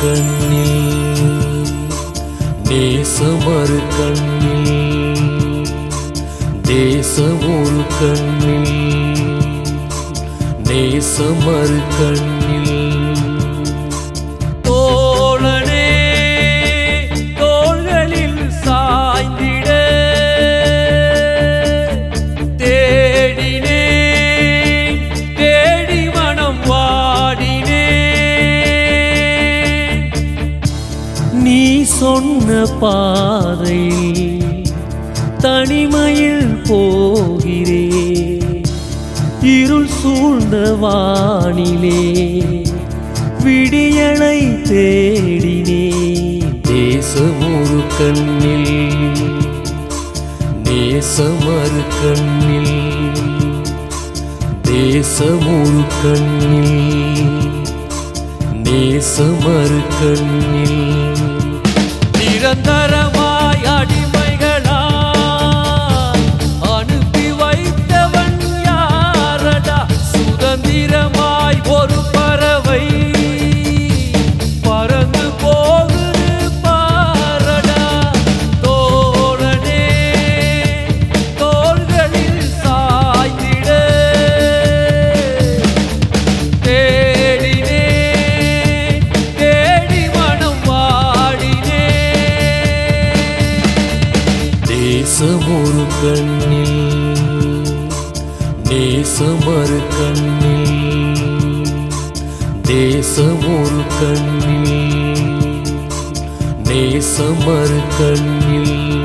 கண்ணில் நேசமறு கண்ணில் தேசமொரு கண்ணில் நேசமறு கண்ணில் தோழனே தோள்களில் சாய்ந்திட தேடினே தேடி மனம் வாடினே நீ சொன்ன பாதையில் தனிமையில் போகிறே இருள் சூழ்ந்த வானிலே விடியலை தேடினே தேசமொரு கண்ணில் நேசமறு கண்ணில் தேசமொரு கண்ணில் நேசமறு கண்ணில் நிரந்தரமாய் அடிமைகளா அனுப்பி வைத்தவன் யாரடா சுதந்திரமாய் ஒரு பறவை பறந்து போகுது பாரடா தோழனே தோள்களில் சாய்ந்திட தேடினே தேடி மனம் வாடினே தேசமொரு கண்ணில் நேசமறு கண்ணில் தேசமொரு கண்ணில் நேசமறு கண்ணில்